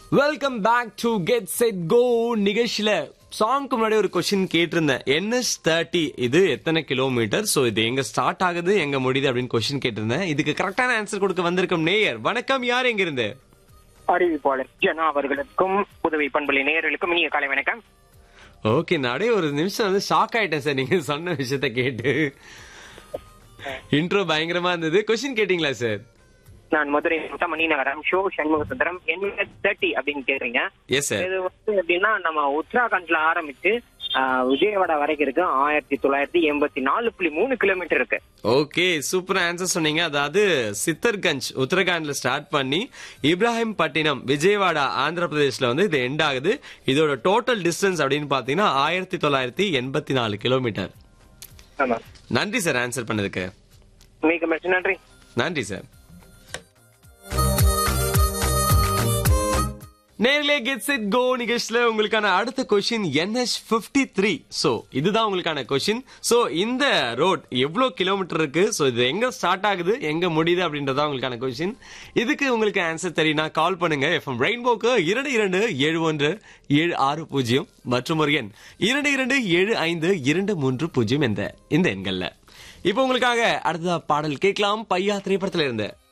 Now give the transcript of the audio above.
welcome back to get set go நிகழ்ச்சியில சாங்க்கு முன்னாடி ஒரு கொஸ்டின் கேட்டிருந்தேன் என்எஸ் தேர்ட்டி இது எத்தனை கிலோமீட்டர் சோ இது எங்க ஸ்டார்ட் ஆகுது எங்க முடியுது அப்படின்னு கொஸ்டின் கேட்டிருந்தேன் இதுக்கு கரெக்டான ஆன்சர் கொடுக்க வந்திருக்கும் நேயர் வணக்கம் யார் எங்க இருந்து அறிவிப்பாளர் ஜனா அவர்களுக்கும் புதுவை பண்புலி நேயர்களுக்கும் இனிய காலை வணக்கம் ஓகே நாடே ஒரு நிமிஷம் வந்து ஷாக் ஆயிட்டேன் சார் நீங்க சொன்ன விஷயத்த கேட்டு இன்ட்ரோ பயங்கரமா இருந்தது கொஸ்டின் கேட்டீங்களா சார் நான் மதுரை மணி நகரம் ஷோ சண்முக சுந்தரம் என்எஸ் தேர்ட்டி அப்படின்னு கேக்குறீங்க எஸ் சார் இது வந்து எப்படின்னா நம்ம உத்தராகண்ட்ல ஆரம்பிச்சு ஆஹ், விஜயவாடா வரைக்கும் இருக்கு ஆயிரத்தி தொள்ளாயிரத்தி எண்பத்தி நாலு புள்ளி மூணு கிலோமீட்டர் இருக்கு ஓகே சூப்பர் ஆன்சர் சொன்னீங்க அதாவது சித்தர்கஞ்ச் உத்தரகாண்ட்ல ஸ்டார்ட் பண்ணி இப்ராஹிம் பட்டினம் விஜயவாடா ஆந்திர பிரதேஷ்ல வந்து இது எண்ட் ஆகுது இதோட டோட்டல் டிஸ்டன்ஸ் அப்படின்னு பாத்தீங்கன்னா ஆயிரத்தி தொள்ளாயிரத்தி எண்பத்தி நாலு கிலோமீட்டர் ஆமா நன்றி சார் ஆன்சர் பண்ணதுக்கு மிக மிக நன்றி நன்றி சார் நேர்லே கெட் செட் கோ நிகழ்ச்சியில உங்களுக்கான அடுத்த question N S fifty three so இதுதான் உங்களுக்கான கொஸ்டின் சோ இந்த ரோட் எவ்வளவு கிலோமீட்டர் இருக்கு சோ இது எங்க ஸ்டார்ட் ஆகுது எங்க முடியுது அப்படின்றதா உங்களுக்கான கொஸ்டின் இதுக்கு உங்களுக்கு ஆன்சர் தெரியும்னா கால் பண்ணுங்க எஃப்எம் ரெயின்போக்கு இரண்டு இரண்டு ஏழு ஒன்று ஏழு ஆறு பூஜ்ஜியம் மற்றும் ஒரு எண் இரண்டு இரண்டு ஏழு ஐந்து இரண்டு மூன்று பூஜ்ஜியம் என்ற இந்த எண்கள்ல இப்போ உங்களுக்காக அடுத்ததா பாடல் கேட்கலாம் பையா திரைப்படத்துல இருந்து